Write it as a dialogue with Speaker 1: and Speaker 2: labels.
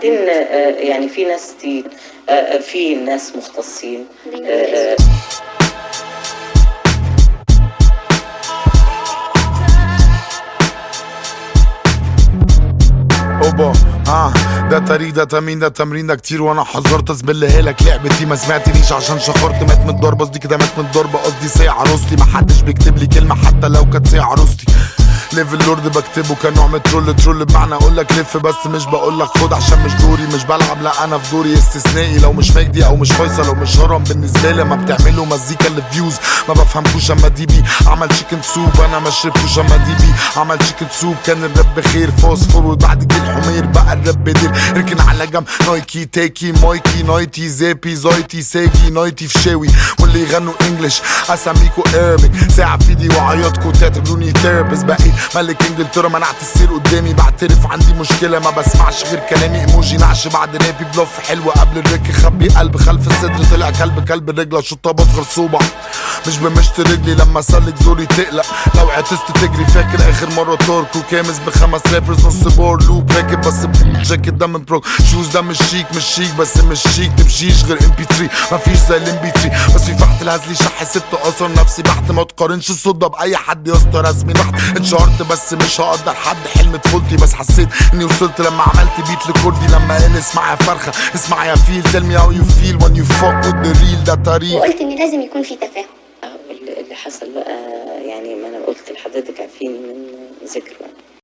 Speaker 1: إن آه، يعني في ناس كتير آه، آه، في ناس مختصين آه، آه،
Speaker 2: اوبا اه ده طريق ده تمرين ده تمرين ده كتير وانا حذرت اسبلها لك لعبتي ما سمعتنيش عشان شخرت مات من الضربه قصدي كده مات من الضربه قصدي ساعة عروستي ما حدش بيكتب لي كلمه حتى لو كانت ساعة عروستي ليفل لورد بكتبه كنوع من ترول ترول بمعنى اقول لك لف بس مش بقول لك خد عشان مش دوري مش بلعب لا انا في دوري استثنائي لو مش مجدي او مش فيصل او مش هرم بالنسبه لي ما بتعملوا مزيكا للفيوز ما بفهمكوش اما دي بي عمل تشيكن سوب انا ما شربتوش اما دي بي عمل تشيكن سوب كان الراب بخير فوسفور وبعد جيل حمير بقى الراب بدير اركن على جنب نايكي تيكي مايكي نايتي زيبي زايتي ساجي نايتي فشاوي واللي يغنوا انجلش اساميكو اربك ساعة في ايدي وعياطكو تعتبروني تيربس بقيت ملك انجلترا منعت السير قدامي بعترف عندي مشكلة ما بسمعش غير كلامي ايموجي نعش بعد رابي بلوف حلوة قبل الرك خبي قلب خلف الصدر طلع كلب كلب الرجل شطة بصغر صوبع مش بمشط رجلي لما اسلك زوري تقلق لو عطست تجري فاكر اخر مرة تورك وكامس بخمس رابرز نص بور لوب راكب بس جاكيت ده من بروك شوز ده مش شيك مش شيك بس مش شيك تمشيش غير ام بي 3 مفيش زي الام بي 3 بس في فحت الهزلي شح سبت اثر نفسي بحت ما تقارنش الصوت ده باي حد يا اسطى رسمي بحت اتشهرت بس مش هقدر حد حلم طفولتي بس حسيت اني وصلت لما عملت بيت لكردي لما قال اسمع يا فرخه اسمع يا فيل tell me how you feel when you fuck with the real ده طريق
Speaker 3: وقلت ان لازم يكون في تفاهم
Speaker 1: آه، اللي اللي حصل بقى يعني ما انا قلت لحضرتك عارفين من ذكر